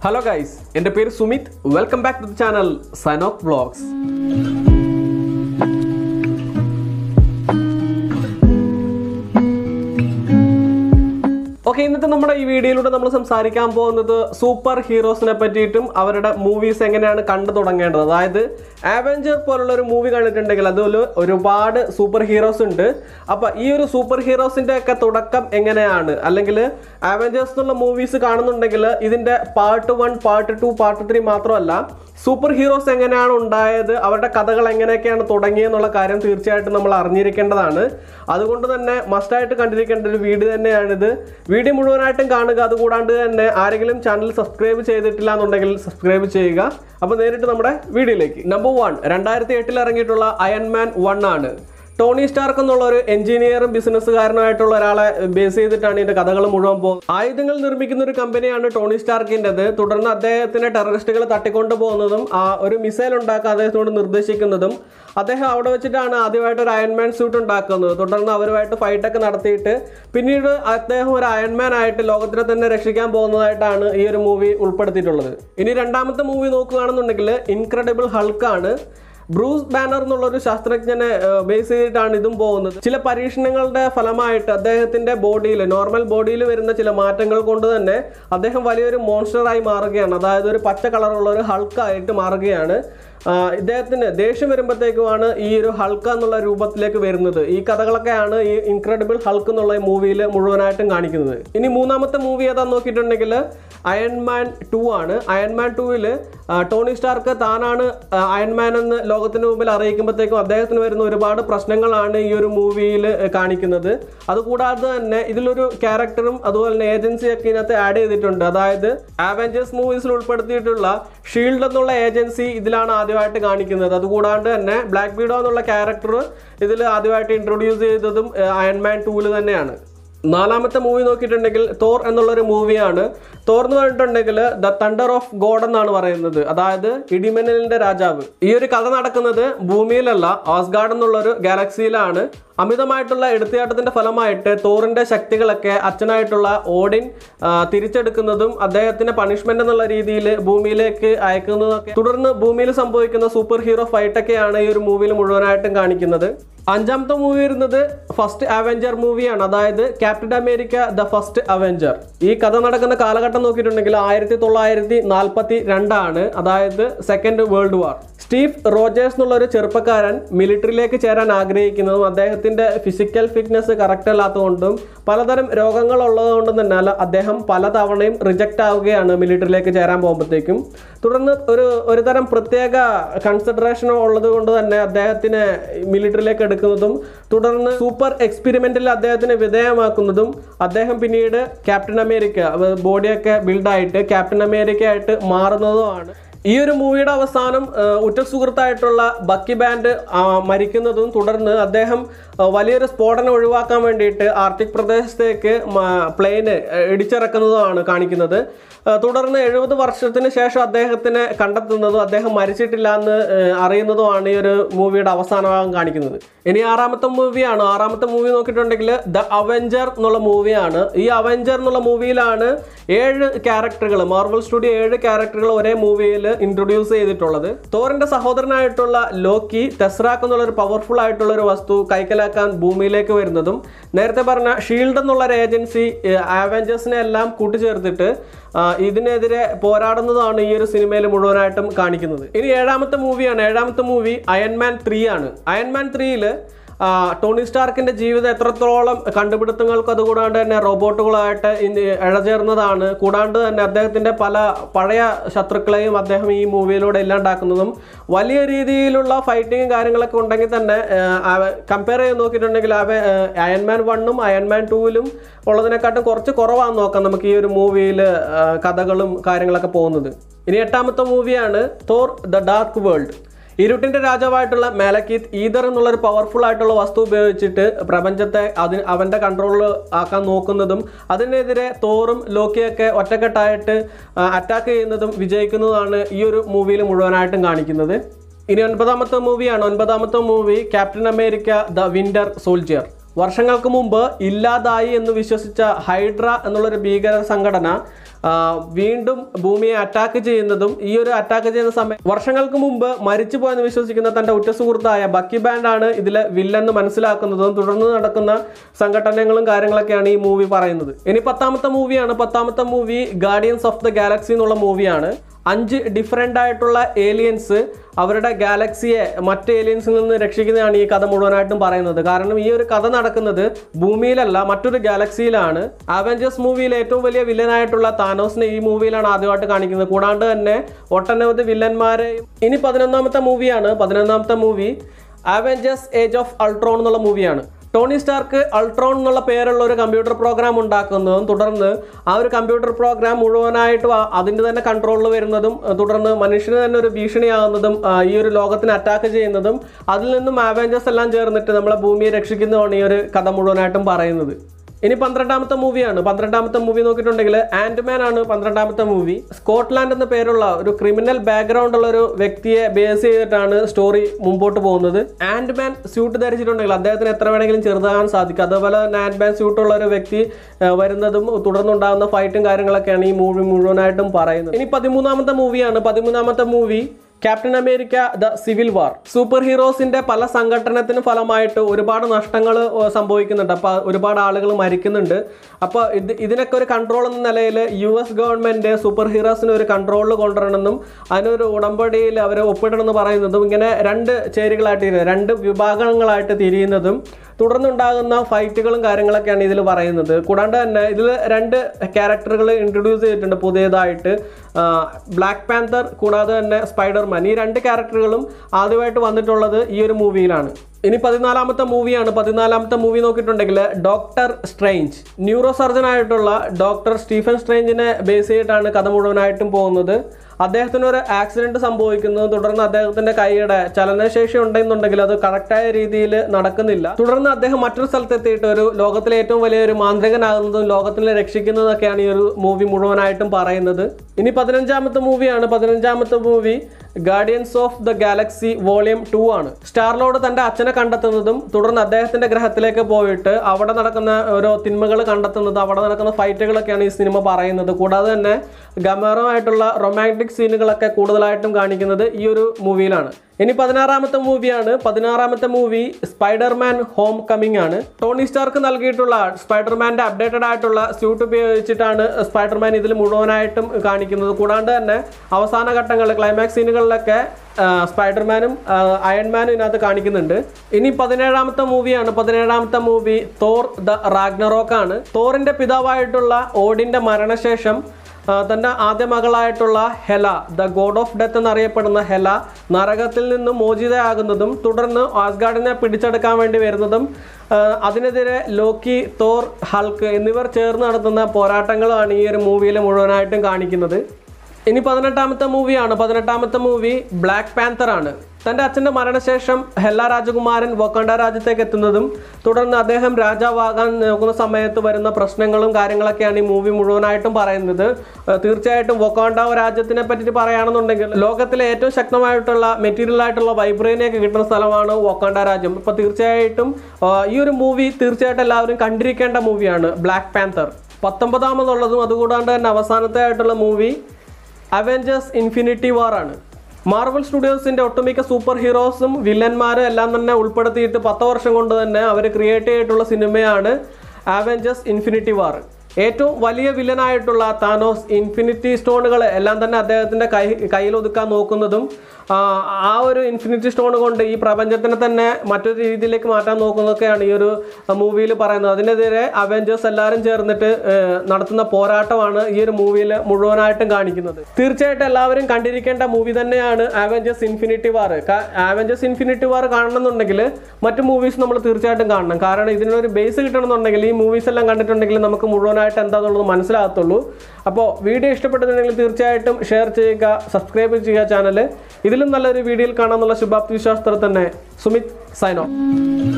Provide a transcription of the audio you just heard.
hello guys എൻ്റെ പേര് Sumit welcome back to the channel സൈനോക് വ്ളോഗ്സ് ഓക്കെ ഇന്നത്തെ നമ്മുടെ ഈ വീഡിയോയിലൂടെ നമ്മൾ സംസാരിക്കാൻ പോകുന്നത് സൂപ്പർ ഹീറോസിനെ പറ്റിയിട്ടും അവരുടെ മൂവീസ് എങ്ങനെയാണ് കണ്ടു തുടങ്ങേണ്ടത് അതായത് ആവഞ്ചർ പോലുള്ള ഒരു മൂവി കണ്ടിട്ടുണ്ടെങ്കിൽ അതിൽ ഒരുപാട് സൂപ്പർ ഹീറോസ് ഉണ്ട് അപ്പൊ ഈ ഒരു സൂപ്പർ ഹീറോസിന്റെ ഒക്കെ തുടക്കം എങ്ങനെയാണ് അല്ലെങ്കിൽ ആവഞ്ചേഴ്സ് എന്നുള്ള മൂവീസ് കാണുന്നുണ്ടെങ്കിൽ ഇതിന്റെ part one part two part three മാത്രമല്ല സൂപ്പർ ഹീറോസ് എങ്ങനെയാണ് ഉണ്ടായത് അവരുടെ കഥകൾ എങ്ങനെയൊക്കെയാണ് തുടങ്ങിയെന്നുള്ള കാര്യം തീർച്ചയായിട്ടും നമ്മൾ അറിഞ്ഞിരിക്കേണ്ടതാണ് അതുകൊണ്ട് തന്നെ മസ്റ്റായിട്ട് കണ്ടിരിക്കേണ്ട ഒരു വീഡിയോ തന്നെയാണിത് വീഡിയോ മുഴുവനായിട്ടും കാണുക അതുകൂടാണ്ട് തന്നെ ആരെങ്കിലും ചാനൽ സബ്സ്ക്രൈബ് ചെയ്തിട്ടില്ല എന്നുണ്ടെങ്കിൽ സബ്സ്ക്രൈബ് ചെയ്യുക അപ്പോൾ നേരിട്ട് നമ്മുടെ വീഡിയോയിലേക്ക് നമ്പർ വൺ രണ്ടായിരത്തി എട്ടിൽ ഇറങ്ങിയിട്ടുള്ള അയൺമാൻ വൺ ആണ് ടോണി സ്റ്റാർക്ക് എന്നുള്ള ഒരു എഞ്ചിനീയറും ബിസിനസ്സുകാരനുമായിട്ടുള്ള ഒരാളെ ബേസ് ചെയ്തിട്ടാണ് ഇതിന്റെ കഥകൾ മുഴുവൻ പോകുന്നത് ആയുധങ്ങൾ നിർമ്മിക്കുന്ന ഒരു കമ്പനിയാണ് ടോണി സ്റ്റാർക്കിൻ്റെത് തുടർന്ന് അദ്ദേഹത്തിനെ ടെററിസ്റ്റുകൾ തട്ടിക്കൊണ്ടു പോകുന്നതും ആ ഒരു മിസൈൽ ഉണ്ടാക്കാൻ അദ്ദേഹത്തിനോട് നിർദ്ദേശിക്കുന്നതും അദ്ദേഹം അവിടെ വെച്ചിട്ടാണ് ആദ്യമായിട്ട് ഒരു അയൺമാൻ സ്യൂട്ട് ഉണ്ടാക്കുന്നത് തുടർന്ന് അവരുമായിട്ട് ഫൈറ്റൊക്കെ നടത്തിയിട്ട് പിന്നീട് അദ്ദേഹം ഒരു അയൺമാൻ ആയിട്ട് ലോകത്തിനെ തന്നെ രക്ഷിക്കാൻ പോകുന്നതായിട്ടാണ് ഈ ഒരു മൂവി ഉൾപ്പെടുത്തിയിട്ടുള്ളത് ഇനി രണ്ടാമത്തെ മൂവി നോക്കുകയാണെന്നുണ്ടെങ്കിൽ ഇൻക്രെഡിബിൾ ഹൾക്കാണ് ബ്രൂസ് ബാനർ എന്നുള്ള ഒരു ശാസ്ത്രജ്ഞനെ ബേസ് ചെയ്തിട്ടാണ് ഇതും പോകുന്നത് ചില പരീക്ഷണങ്ങളുടെ ഫലമായിട്ട് അദ്ദേഹത്തിന്റെ ബോഡിയിൽ നോർമൽ ബോഡിയിൽ വരുന്ന ചില മാറ്റങ്ങൾ കൊണ്ട് തന്നെ അദ്ദേഹം വലിയൊരു മോൺസ്റ്ററായി മാറുകയാണ് അതായത് ഒരു പച്ച കളറുള്ള ഒരു ഹൾക്കായിട്ട് മാറുകയാണ് ആ, ഇദ്ദേഹത്തിന് ദേഷ്യം വരുമ്പോഴത്തേക്കുമാണ് ഈ ഒരു ഹൾക്ക് എന്നുള്ള രൂപത്തിലേക്ക് വരുന്നത് ഈ കഥകളൊക്കെയാണ് ഈ ഇൻക്രെഡിബിൾ ഹൾക്ക് എന്നുള്ള മൂവിയിൽ മുഴുവനായിട്ടും കാണിക്കുന്നത് ഇനി മൂന്നാമത്തെ മൂവി ഏതാന്ന് നോക്കിയിട്ടുണ്ടെങ്കിൽ അയൺമാൻ ടു ആണ് അയൺമാൻ ടൂവിൽ ടോണി സ്റ്റാർക്ക് താനാണ് ആ, അയൺമാൻ എന്ന് ലോകത്തിന് മുമ്പിൽ അറിയിക്കുമ്പോഴത്തേക്കും അദ്ദേഹത്തിന് വരുന്ന ഒരുപാട് പ്രശ്നങ്ങളാണ് ഈ ഒരു മൂവിയിൽ കാണിക്കുന്നത് അതുകൂടാതെ തന്നെ ഇതിലൊരു ക്യാരക്ടറും അതുപോലെ തന്നെ ഏജൻസിയൊക്കെ ഇതിനകത്ത് ആഡ് ചെയ്തിട്ടുണ്ട് അതായത് ആവഞ്ചേഴ്സ് മൂവീസിൽ ഉൾപ്പെടുത്തിയിട്ടുള്ള ഷീൽഡ് എന്നുള്ള ഏജൻസി ഇതിലാണ് ആദ്യമായിട്ട് കാണിക്കുന്നത് അതുകൂടാണ്ട് തന്നെ ബ്ലാക്ക് ബീഡോ എന്നുള്ള ക്യാരക്ടർ ഇതിൽ ആദ്യമായിട്ട് ഇൻട്രൊഡ്യൂസ് ചെയ്തതും അയൺമാൻ ടൂവിൽ തന്നെയാണ് നാലാമത്തെ മൂവി നോക്കിയിട്ടുണ്ടെങ്കിൽ തോർ എന്നുള്ളൊരു മൂവിയാണ് തോർ എന്ന് പറഞ്ഞിട്ടുണ്ടെങ്കിൽ ദ തണ്ടർ ഓഫ് ഗോഡ് എന്നാണ് പറയുന്നത് അതായത് ഇടിമിന്നലിന്റെ രാജാവ് ഈ ഒരു കഥ നടക്കുന്നത് ഭൂമിയിലല്ല ആസ്ഗാർഡ് എന്നുള്ളൊരു ഗാലക്സിയിലാണ് അമിതമായിട്ടുള്ള എടുത്തുചാട്ടത്തിന്റെ ഫലമായിട്ട് തോറിന്റെ ശക്തികളൊക്കെ അച്ഛനായിട്ടുള്ള ഓഡിൻ ആ, തിരിച്ചെടുക്കുന്നതും അദ്ദേഹത്തിന് പണിഷ്മെന്റ് എന്നുള്ള രീതിയിൽ ഭൂമിയിലേക്ക് അയക്കുന്നതൊക്കെ തുടർന്ന് ഭൂമിയിൽ സംഭവിക്കുന്ന സൂപ്പർ ഹീറോ ഫൈറ്റൊക്കെയാണ് ഈ ഒരു മൂവിയിൽ മുഴുവനായിട്ടും കാണിക്കുന്നത് അഞ്ചാമത്തെ മൂവി വരുന്നത് ഫസ്റ്റ് അവഞ്ചർ മൂവിയാണ് അതായത് Captain America the first avenger ഈ കഥ നടക്കുന്ന കാലഘട്ടം നോക്കിയിട്ടുണ്ടെങ്കിൽ ആയിരത്തി തൊള്ളായിരത്തി നാൽപ്പത്തി രണ്ടാണ് അതായത് second world war Steve Rogers എന്നുള്ള ഒരു ചെറുപ്പക്കാരൻ മിലിറ്ററിയിലേക്ക് ചേരാൻ ആഗ്രഹിക്കുന്നതും അദ്ദേഹത്തിന്റെ ഫിസിക്കൽ ഫിറ്റ്നസ് കറക്റ്റ് അല്ലാത്തതുകൊണ്ടും പലതരം രോഗങ്ങൾ ഉള്ളതുകൊണ്ടും തന്നെ അല്ല അദ്ദേഹം പലതവണയും റിജക്റ്റ് ആവുകയാണ് മിലിറ്ററിയിലേക്ക് ചേരാൻ പോകുമ്പോഴത്തേക്കും തുടർന്ന് ഒരു ഒരു തരം പ്രത്യേക കൺസിഡറേഷൻ ഉള്ളത് കൊണ്ട് തന്നെ അദ്ദേഹത്തിനെ മിലിറ്ററിയിലേക്ക് എടുക്കുന്നതും തുടർന്ന് സൂപ്പർ എക്സ്പെരിമെന്റിൽ അദ്ദേഹത്തിനെ വിധേയമാക്കുന്നതും അദ്ദേഹം പിന്നീട് ക്യാപ്റ്റൻ അമേരിക്ക ബോഡിയൊക്കെ ബിൽഡായിട്ട് ക്യാപ്റ്റൻ അമേരിക്ക ആയിട്ട് മാറുന്നതുമാണ് ഈ ഒരു മൂവിയുടെ അവസാനം ആ, ഉറ്റ സുഹൃത്തായിട്ടുള്ള ബക്കി ബാൻഡ് ആ, മരിക്കുന്നതും തുടർന്ന് അദ്ദേഹം ആ, വലിയൊരു സ്ഫോടനം ഒഴിവാക്കാൻ വേണ്ടിയിട്ട് ആർട്ടിക് പ്രദേശത്തേക്ക് പ്ലെയിന് ഇടിച്ചിറക്കുന്നതുമാണ് കാണിക്കുന്നത് ആ, തുടർന്ന് എഴുപത് വർഷത്തിന് ശേഷം അദ്ദേഹത്തിനെ കണ്ടെത്തുന്നതും അദ്ദേഹം മരിച്ചിട്ടില്ല എന്ന് ആ, അറിയുന്നതുമാണ് ഈ ഒരു മൂവിയുടെ അവസാന ഭാഗം കാണിക്കുന്നത് ഇനി ആറാമത്തെ മൂവിയാണ് ആറാമത്തെ മൂവി നോക്കിയിട്ടുണ്ടെങ്കിൽ ദ അവഞ്ചർ എന്നുള്ള മൂവിയാണ് ഈ അവഞ്ചർ എന്നുള്ള മൂവിയിലാണ് ഏഴ് ക്യാരക്ടറുകൾ മാർവൽ സ്റ്റുഡിയോ ഏഴ് ക്യാരക്ടറുകൾ ഒരേ മൂവിയിൽ ഇൻട്രൊഡ്യൂസ് ചെയ്തിട്ടുള്ളത് തോറിന്റെ സഹോദരനായിട്ടുള്ള ലോക്കി ടെസ്റാക്ക് എന്നുള്ള ഒരു പവർഫുൾ ആയിട്ടുള്ള ഒരു വസ്തു കൈക്കലാക്കാൻ ഭൂമിയിലേക്ക് വരുന്നതും നേരത്തെ പറഞ്ഞ ഷീൽഡ് എന്നുള്ള ഒരു ഏജൻസി ആവഞ്ചേഴ്സിനെ എല്ലാം കൂട്ടിച്ചേർത്തിട്ട് ആ, ഇതിനെതിരെ പോരാടുന്നതാണ് ഈ ഒരു സിനിമയിൽ മുഴുവനായിട്ടും കാണിക്കുന്നത് ഇനി ഏഴാമത്തെ മൂവിയാണ് ഏഴാമത്തെ മൂവി അയൺമാൻ ത്രീ ആണ് അയൺമാൻ ത്രീയിൽ ടോണി സ്റ്റാർക്കിന്റെ ജീവിതം എത്രത്തോളം കണ്ടുപിടുത്തങ്ങൾക്ക് അതുകൂടാണ്ട് തന്നെ റോബോട്ടുകളായിട്ട് ഇന്ന് ഇഴചേർന്നതാണ് കൂടാണ്ട് തന്നെ അദ്ദേഹത്തിന്റെ പല പഴയ ശത്രുക്കളെയും അദ്ദേഹം ഈ മൂവിയിലൂടെ ഇല്ലാണ്ടാക്കുന്നതും വലിയ രീതിയിലുള്ള ഫൈറ്റിങ്ങും കാര്യങ്ങളൊക്കെ ഉണ്ടെങ്കിൽ തന്നെ കമ്പയർ ചെയ്ത് നോക്കിയിട്ടുണ്ടെങ്കിൽ അവ അയൺമാൻ വണ്ണും അയൺമാൻ ടൂവിലും ഉള്ളതിനെക്കാട്ടും കുറച്ച് കുറവാന്ന് നോക്കാം നമുക്ക് ഈ ഒരു മൂവിയിൽ കഥകളും കാര്യങ്ങളൊക്കെ പോകുന്നത് ഇനി എട്ടാമത്തെ മൂവിയാണ് തോർ ദ ഡാർക്ക് വേൾഡ് ഇരുട്ടിന്റെ രാജാവായിട്ടുള്ള മാലക്കീത്ത് ഈദർ എന്നുള്ള ഒരു പവർഫുൾ ആയിട്ടുള്ള വസ്തു ഉപയോഗിച്ചിട്ട് പ്രപഞ്ചത്തെ അതിന് അവന്റെ കൺട്രോളിൽ ആക്കാൻ നോക്കുന്നതും അതിനെതിരെ തോറും ലോക്കിയൊക്കെ ഒറ്റക്കെട്ടായിട്ട് അറ്റാക്ക് ചെയ്യുന്നതും വിജയിക്കുന്നതുമാണ് ഈ ഒരു മൂവിയിൽ മുഴുവനായിട്ടും കാണിക്കുന്നത് ഇനി ഒൻപതാമത്തെ മൂവിയാണ് ഒൻപതാമത്തെ movie Captain America the winter soldier വർഷങ്ങൾക്ക് മുമ്പ് ഇല്ലാതായി എന്ന് വിശ്വസിച്ച ഹൈഡ്ര എന്നുള്ളൊരു ഭീകര സംഘടന ആ, വീണ്ടും ഭൂമിയെ അറ്റാക്ക് ചെയ്യുന്നതും ഈ ഒരു അറ്റാക്ക് ചെയ്യുന്ന സമയം വർഷങ്ങൾക്ക് മുമ്പ് മരിച്ചു പോയെന്ന് വിശ്വസിക്കുന്ന തന്റെ ഉറ്റ സുഹൃത്തായ ബക്കി ബാൻഡാണ് ഇതിലെ വില്ലെന്ന് മനസ്സിലാക്കുന്നതും തുടർന്ന് നടക്കുന്ന സംഘടനകളും കാര്യങ്ങളൊക്കെയാണ് ഈ മൂവി പറയുന്നത് ഇനി പത്താമത്തെ മൂവിയാണ് പത്താമത്തെ movie guardians of the galaxy എന്നുള്ള മൂവിയാണ് അഞ്ച് ഡിഫറെൻ്റ് ആയിട്ടുള്ള ഏലിയൻസ് അവരുടെ ഗാലക്സിയെ മറ്റ് ഏലിയൻസിൽ നിന്ന് രക്ഷിക്കുന്നതാണ് ഈ കഥ മുഴുവനായിട്ടും പറയുന്നത് കാരണം ഈ ഒരു കഥ നടക്കുന്നത് ഭൂമിയിലല്ല മറ്റൊരു ഗാലക്സിയിലാണ് അവഞ്ചേഴ്സ് മൂവിയിലെ ഏറ്റവും വലിയ വില്ലനായിട്ടുള്ള താനോസിനെ ഈ മൂവിയിലാണ് ആദ്യമായിട്ട് കാണിക്കുന്നത് കൂടാണ്ട് തന്നെ ഒട്ടനവധി വില്ലന്മാരെയും ഇനി പതിനൊന്നാമത്തെ മൂവിയാണ് പതിനൊന്നാമത്തെ movie Avengers age of Ultron എന്നുള്ള മൂവിയാണ് ടോണി സ്റ്റാർക്ക് അൾട്രോൺ എന്നുള്ള പേരുള്ള ഒരു കമ്പ്യൂട്ടർ പ്രോഗ്രാം ഉണ്ടാക്കുന്നതും തുടർന്ന് ആ ഒരു കമ്പ്യൂട്ടർ പ്രോഗ്രാം മുഴുവനായിട്ടും ആ- അതിൻ്റെ തന്നെ കൺട്രോളിൽ വരുന്നതും അഹ് തുടർന്ന് മനുഷ്യന് തന്നെ ഒരു ഭീഷണിയാകുന്നതും ആ, ഈ ഒരു ലോകത്തിന് അറ്റാക്ക് ചെയ്യുന്നതും അതിൽ നിന്നും ആവഞ്ചേഴ്സ് എല്ലാം ചേർന്നിട്ട് നമ്മളെ ഭൂമിയെ രക്ഷിക്കുന്നതാണ് ഈ ഒരു കഥ മുഴുവനായിട്ടും പറയുന്നത് ഇനി പന്ത്രണ്ടാമത്തെ മൂവിയാണ് പന്ത്രണ്ടാമത്തെ മൂവി നോക്കിയിട്ടുണ്ടെങ്കിൽ ആൻഡ്മാൻ ആണ് പന്ത്രണ്ടാമത്തെ മൂവി സ്കോട്ട്ലാൻഡ് എന്ന പേരുള്ള ഒരു ക്രിമിനൽ ബാക്ക്ഗ്രൗണ്ട് ഉള്ള ഒരു വ്യക്തിയെ ബേസ് ചെയ്തിട്ടാണ് സ്റ്റോറി മുമ്പോട്ട് പോകുന്നത് ആൻഡ്മാൻ സ്യൂട്ട് ധരിച്ചിട്ടുണ്ടെങ്കിൽ അദ്ദേഹത്തിന് എത്ര വേണമെങ്കിലും ചെറുതാകാൻ സാധിക്കും അതുപോലെ തന്നെ ആൻഡ്മാൻ സ്യൂട്ട് ഉള്ള ഒരു വ്യക്തി ആ, വരുന്നതും തുടർന്നുണ്ടാകുന്ന ഫൈറ്റും കാര്യങ്ങളൊക്കെയാണ് ഈ മൂവി മുഴുവനായിട്ടും പറയുന്നത് ഇനി പതിമൂന്നാമത്തെ മൂവിയാണ് പതിമൂന്നാമത്തെ movie Captain America the civil war സൂപ്പർ ഹീറോസിന്റെ പല സംഘടനത്തിന് ഫലമായിട്ട് ഒരുപാട് നഷ്ടങ്ങൾ സംഭവിക്കുന്നുണ്ട് അപ്പോൾ ഒരുപാട് ആളുകൾ മരിക്കുന്നുണ്ട് അപ്പോൾ ഇത് ഇതിനൊക്കെ ഒരു കൺട്രോൾ എന്ന നിലയിൽ യു എസ് ഗവൺമെന്റ് സൂപ്പർ ഹീറോസിന് ഒരു കൺട്രോളിൽ കൊണ്ടുവരണമെന്നും അതിനൊരു ഉടമ്പടിയിൽ അവർ ഒപ്പിടണമെന്ന് പറയുന്നതും ഇങ്ങനെ രണ്ട് ചേരികളായിട്ട് തിരിയുന്നത് രണ്ട് വിഭാഗങ്ങളായിട്ട് തിരിയുന്നതും തുടർന്നുണ്ടാകുന്ന ഫൈറ്റുകളും കാര്യങ്ങളൊക്കെയാണ് ഇതിൽ പറയുന്നത് കൂടാണ്ട് തന്നെ ഇതിൽ രണ്ട് ക്യാരക്ടറുകൾ ഇൻട്രൊഡ്യൂസ് ചെയ്തിട്ടുണ്ട് പുതിയതായിട്ട് ബ്ലാക്ക് പാന്തർ കൂടാതെ തന്നെ സ്പൈഡർമാൻ ഈ രണ്ട് ക്യാരക്ടറുകളും ആദ്യമായിട്ട് വന്നിട്ടുള്ളത് ഈ ഒരു മൂവിയിലാണ് ഇനി പതിനാലാമത്തെ മൂവിയാണ് പതിനാലാമത്തെ മൂവി നോക്കിയിട്ടുണ്ടെങ്കിൽ ഡോക്ടർ സ്ട്രേഞ്ച് ന്യൂറോ സർജൻ ആയിട്ടുള്ള ഡോക്ടർ സ്റ്റീഫൻ സ്ട്രേഞ്ചിനെ ബേസ് ചെയ്തിട്ടാണ് കഥ മുഴുവനായിട്ടും പോകുന്നത് അദ്ദേഹത്തിന് ഒരു ആക്സിഡന്റ് സംഭവിക്കുന്നു തുടർന്ന് അദ്ദേഹത്തിന്റെ കൈയുടെ ചലനശേഷി ഉണ്ടെന്നുണ്ടെങ്കിൽ അത് കറക്റ്റായ രീതിയിൽ നടക്കുന്നില്ല തുടർന്ന് അദ്ദേഹം മറ്റൊരു സ്ഥലത്തെത്തിയിട്ട് ഒരു ലോകത്തിലെ ഏറ്റവും വലിയ ഒരു മാന്ത്രികനാകുന്നതും ലോകത്തിനെ രക്ഷിക്കുന്നതൊക്കെയാണ് ഈ ഒരു മൂവി മുഴുവനായിട്ടും പറയുന്നത് ഇനി പതിനഞ്ചാമത്തെ മൂവിയാണ് പതിനഞ്ചാമത്തെ movie guardians of the galaxy volume two ആണ് സ്റ്റാർലോഡ് തന്റെ അച്ഛനെ കണ്ടെത്തുന്നതും തുടർന്ന് അദ്ദേഹത്തിന്റെ ഗ്രഹത്തിലേക്ക് പോയിട്ട് അവിടെ നടക്കുന്ന ഓരോ തിന്മകൾ കണ്ടെത്തുന്നത് അവിടെ നടക്കുന്ന ഫൈറ്റുകളൊക്കെയാണ് ഈ സിനിമ പറയുന്നത് കൂടാതെ തന്നെ ഗമറുമായിട്ടുള്ള റൊമാൻറ്റിക് സീനുകളൊക്കെ കൂടുതലായിട്ടും കാണിക്കുന്നത് ഈ ഒരു മൂവിയിലാണ് ഇനി പതിനാറാമത്തെ മൂവിയാണ് പതിനാറാമത്തെ മൂവി സ്പൈഡർമാൻ ഹോം കമ്മിങ് ആണ് ടോണി സ്റ്റാർക്ക് നൽകിയിട്ടുള്ള സ്പൈഡർമാന്റെ അപ്ഡേറ്റഡ് ആയിട്ടുള്ള സ്യൂട്ട് ഉപയോഗിച്ചിട്ടാണ് സ്പൈഡർമാൻ ഇതിൽ മുഴുവനായിട്ടും കാണിക്കുന്നത് കൂടാണ്ട് തന്നെ അവസാന ഘട്ടങ്ങളിൽ ക്ലൈമാക്സ് സീനുകളിലൊക്കെ ആ, സ്പൈഡർമാനും ആ, അയൺമാനും ഇതിനകത്ത് കാണിക്കുന്നുണ്ട് ഇനി പതിനേഴാമത്തെ മൂവിയാണ് പതിനേഴാമത്തെ മൂവി തോർ ദ റാഗ്നറോക്ക് ആണ് തോറിന്റെ പിതാവായിട്ടുള്ള ഓഡിന്റെ മരണശേഷം ആ, തൻ്റെ ആദ്യ മകളായിട്ടുള്ള Hela the god of death എന്നറിയപ്പെടുന്ന ഹെല നരകത്തിൽ നിന്നും മോചിതയാകുന്നതും തുടർന്ന് ആസ്ഗാർഡിനെ പിടിച്ചെടുക്കാൻ വേണ്ടി വരുന്നതും ആ, അതിനെതിരെ ലോക്കി തോർ ഹൾക്ക് എന്നിവർ ചേർന്ന് നടത്തുന്ന പോരാട്ടങ്ങളാണ് ഈ ഒരു മൂവിയിൽ മുഴുവനായിട്ടും കാണിക്കുന്നത് ഇനി പതിനെട്ടാമത്തെ മൂവിയാണ് പതിനെട്ടാമത്തെ മൂവി ബ്ലാക്ക് പാന്തർ ആണ് തൻ്റെ അച്ഛൻ്റെ മരണശേഷം ഹെല്ല രാജകുമാരൻ വൊക്കണ്ട രാജ്യത്തേക്ക് എത്തുന്നതും തുടർന്ന് അദ്ദേഹം രാജാവാകാൻ നോക്കുന്ന സമയത്ത് വരുന്ന പ്രശ്നങ്ങളും കാര്യങ്ങളൊക്കെയാണ് ഈ മൂവി മുഴുവനായിട്ടും പറയുന്നത് ഏഹ് തീർച്ചയായിട്ടും വൊക്കാണ്ട രാജ്യത്തിനെ പറ്റിയിട്ട് പറയുകയാണെന്നുണ്ടെങ്കിൽ ലോകത്തിലെ ഏറ്റവും ശക്തമായിട്ടുള്ള മെറ്റീരിയൽ ആയിട്ടുള്ള വൈബ്രേനിയൊക്കെ കിട്ടുന്ന സ്ഥലമാണ് വൊക്കാണ്ട രാജ്യം അപ്പോൾ തീർച്ചയായിട്ടും ആഹ് ഈ ഒരു മൂവി തീർച്ചയായിട്ടും എല്ലാവരും കണ്ടിരിക്കേണ്ട മൂവിയാണ് ബ്ലാക്ക് പാന്തർ പത്തൊമ്പതാമതുള്ളതും അതുകൂടാണ്ട് തന്നെ അവസാനത്തെ ആയിട്ടുള്ള മൂവി അവെഞ്ചേഴ്സ് ഇൻഫിനിറ്റി വാർ ആണ് മാർവൽ സ്റ്റുഡിയോസിന്റെ ഒട്ടുമിക്ക സൂപ്പർ ഹീറോസും വില്ലന്മാരും എല്ലാം തന്നെ ഉൾപ്പെടുത്തിയിട്ട് പത്ത് വർഷം കൊണ്ട് തന്നെ അവർ ക്രിയേറ്റ് ചെയ്തിട്ടുള്ള സിനിമയാണ് അവെഞ്ചേഴ്സ് ഇൻഫിനിറ്റി വാർ ഏറ്റവും വലിയ വില്ലനായിട്ടുള്ള താനോസ് ഇൻഫിനിറ്റി സ്റ്റോണുകൾ എല്ലാം തന്നെ അദ്ദേഹത്തിന്റെ കൈ കയ്യിൽ ഒതുക്കാൻ നോക്കുന്നതും ആ, ആ ഒരു ഇൻഫിനിറ്റി സ്റ്റോൺ കൊണ്ട് ഈ പ്രപഞ്ചത്തിനെ തന്നെ മറ്റൊരു രീതിയിലേക്ക് മാറ്റാൻ നോക്കുന്നതൊക്കെയാണ് ഈ ഒരു മൂവിയിൽ പറയുന്നത് അതിനെതിരെ അവെഞ്ചേഴ്സ് എല്ലാവരും ചേർന്നിട്ട് ഏഹ്, നടത്തുന്ന പോരാട്ടമാണ് ഈ ഒരു മൂവിയിൽ മുഴുവനായിട്ടും കാണിക്കുന്നത് തീർച്ചയായിട്ടും എല്ലാവരും കണ്ടിരിക്കേണ്ട മൂവി തന്നെയാണ് Avengers Infinity War Avengers Infinity War കാണണമെന്നുണ്ടെങ്കിൽ മറ്റു മൂവീസ് നമ്മൾ തീർച്ചയായിട്ടും കാണണം കാരണം ഇതിനൊരു ബേസ് കിട്ടണമെന്നുണ്ടെങ്കിൽ ഈ മൂവീസ് എല്ലാം കണ്ടിട്ടുണ്ടെങ്കിൽ നമുക്ക് മുഴുവനായിട്ട് എന്താണെന്നുള്ളത് മനസ്സിലാകത്തുള്ളൂ അപ്പോൾ വീഡിയോ ഇഷ്ടപ്പെട്ടിട്ടുണ്ടെങ്കിൽ തീർച്ചയായിട്ടും ഷെയർ ചെയ്യുക സബ്സ്ക്രൈബ് ചെയ്യുക ചാനൽ ഇതിലും നല്ലൊരു വീഡിയോയിൽ കാണാമെന്നുള്ള ശുഭാപ്തി വിശ്വാസത്തിൽ തന്നെ സുമിത് സൈനോ